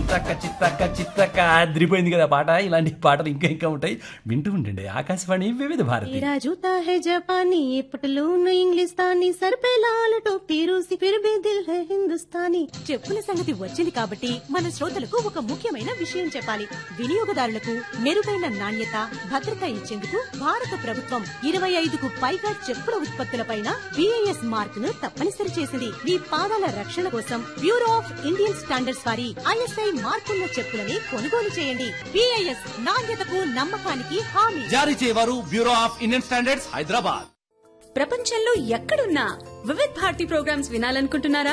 చిత్తక్క చిత్తక్క చిత్తక్క అదిరిపోయింది కదా పాట ఇలాంటి పాటలు ఇంకా ఇంకా ఉంటాయి వింటూ ఉండండి ఆకాశవాణి వివిధ భారతి तेरा जूता है जापानी ये पटलून इंग्लिस्तानी सर पे लाल टोपी रूसी फिर भी दिल है हिंदुस्तानी చెప్పుల సంగతి వచ్చింది కాబట్టి మన శ్రోతలకు ఒక ముఖ్యమైన విషయం చెప్పాలి వినియోగదారులకు మెరుగైన నాణ్యత భద్రత ఇచ్చేందుకు భారత ప్రభుత్వం ఇరవై ఐదుకు పైగా చెప్పుల ఉత్పత్తులపైన బిఐఎస్ మార్క్ ను తప్పనిసరి చేసింది మీ పాదాల రక్షణ కోసం బ్యూరో ఆఫ్ ఇండియన్ స్టాండర్డ్స్ వారి ఐఎస్ఐ మార్కున్న చెప్పులని కొనుగోలు చేయండి బిఐఎస్ నాణ్యతకు నమ్మకానికి హామీ జారీ చేయవారు Bureau of Indian Standards Hyderabad ప్రపంచంలో ఎక్కడున్నా వివిధ్ భారతి ప్రోగ్రామ్స్ వినాలనుకుంటున్నారా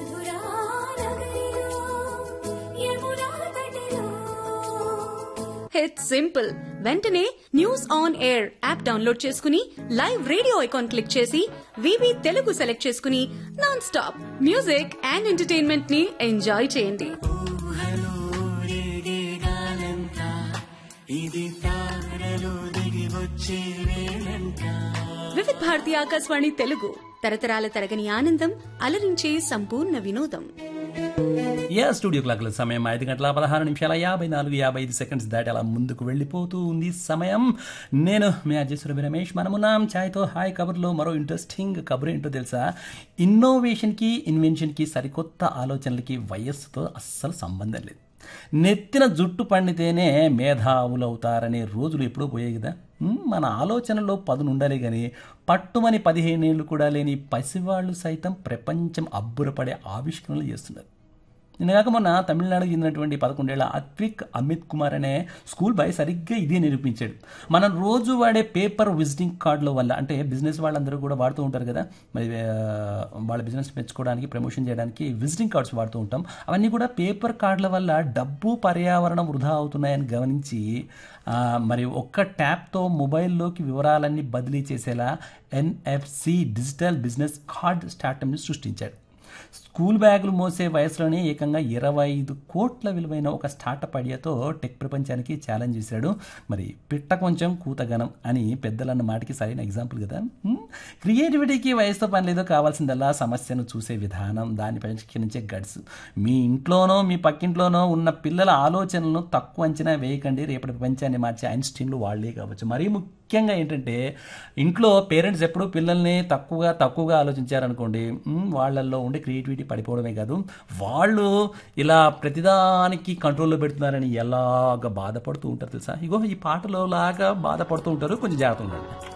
ఇట్స్ సింపుల్ వెంటనే News on AIR app download చేసుకుని లైవ్ రేడియో ఐకాన్ క్లిక్ చేసి వివి తెలుగు సెలెక్ట్ చేసుకుని non stop music and entertainment ని ఎంజాయ్ చేయండి వివిధ్ భారతి ఆకాశవాణి తెలుగు తరతరాల తరగని ఆనందం అలరించే సంపూర్ణ వినోదం యా స్టూడియో క్లాక్ల సమయం ఐదు గంటల పదహారు నిమిషాల యాభై నాలుగు యాభై ఐదు సెకండ్స్ దాటి అలా ముందుకు వెళ్ళిపోతూ ఉంది సమయం నేను మీ అజయశ్వరభి రమేష్ మనమున్నాం ఛాయ్తో హాయ్ కబుర్లో మరో ఇంట్రెస్టింగ్ కబుర్ ఏంటో తెలుసా ఇన్నోవేషన్కి ఇన్వెన్షన్కి సరికొత్త ఆలోచనలకి వయస్సుతో అస్సలు సంబంధం లేదు నెత్తిన జుట్టు పండితేనే మేధావులవుతారనే రోజులు ఎప్పుడూ పోయాయి కదా ఉమ్, మన ఆలోచనలో పదును ఉండాలి కానీ పట్టుమని పదిహేనేళ్ళు కూడా లేని పసివాళ్ళు సైతం ప్రపంచం అబ్బురపడే ఆవిష్కరణలు చేస్తున్నారు నిన్నగాక మొన్న తమిళనాడుకు చెందినటువంటి పదకొండేళ్ల అత్విక్ అమిత్ కుమార్ అనే స్కూల్ బాయ్ సరిగ్గా ఇదే నిరూపించాడు మనం రోజు వాడే పేపర్ విజిటింగ్ కార్డుల వల్ల అంటే బిజినెస్ వాళ్ళందరూ కూడా వాడుతూ ఉంటారు కదా మరి ఆ, వాళ్ళ బిజినెస్ పెంచుకోవడానికి ప్రమోషన్ చేయడానికి విజిటింగ్ కార్డ్స్ వాడుతూ ఉంటాం అవన్నీ కూడా పేపర్ కార్డుల వల్ల డబ్బు పర్యావరణం వృధా అవుతున్నాయని గమనించి ఆ, మరి ఒక్క ట్యాప్తో మొబైల్లోకి వివరాలన్నీ బదిలీ చేసేలా ఎన్ఎఫ్సి డిజిటల్ బిజినెస్ కార్డ్ స్టార్టప్ని సృష్టించాడు స్కూల్ బ్యాగులు మోసే వయసులోనే ఏకంగా ఇరవై ఐదు కోట్ల విలువైన ఒక స్టార్టప్ ఐడియాతో టెక్ ప్రపంచానికి ఛాలెంజ్ చేశాడు మరి పిట్ట కొంచెం కూతగనం అని పెద్దలన్న మాటకి సరైన ఎగ్జాంపుల్ కదా హ్మ్? క్రియేటివిటీకి వయసుతో పని లేదో కావాల్సిందల్లా సమస్యను చూసే విధానం దాన్ని పరిష్కరించే గడ్స్ మీ ఇంట్లోనో మీ పక్కింట్లోనో ఉన్న పిల్లల ఆలోచనలను తక్కువ అంచనా వేయకండి రేపటి ప్రపంచాన్ని మార్చే ఐన్స్టీన్లు వాళ్ళే కావచ్చు మరీ ముఖ్యంగా ఏంటంటే ఇంట్లో పేరెంట్స్ ఎప్పుడు పిల్లల్ని తక్కువగా తక్కువగా ఆలోచించారనుకోండి మ్, వాళ్ళల్లో ఉండే క్రియేటివిటీ పడిపోవడమే కాదు వాళ్ళు ఇలా ప్రతిదానికి కంట్రోల్లో పెడుతున్నారని ఎలాగ బాధపడుతూ ఉంటారు తెలుసా ఇగో ఈ పాటలో లాగా బాధపడుతూ ఉంటారు కొంచెం జాగ్రత్త ఉండండి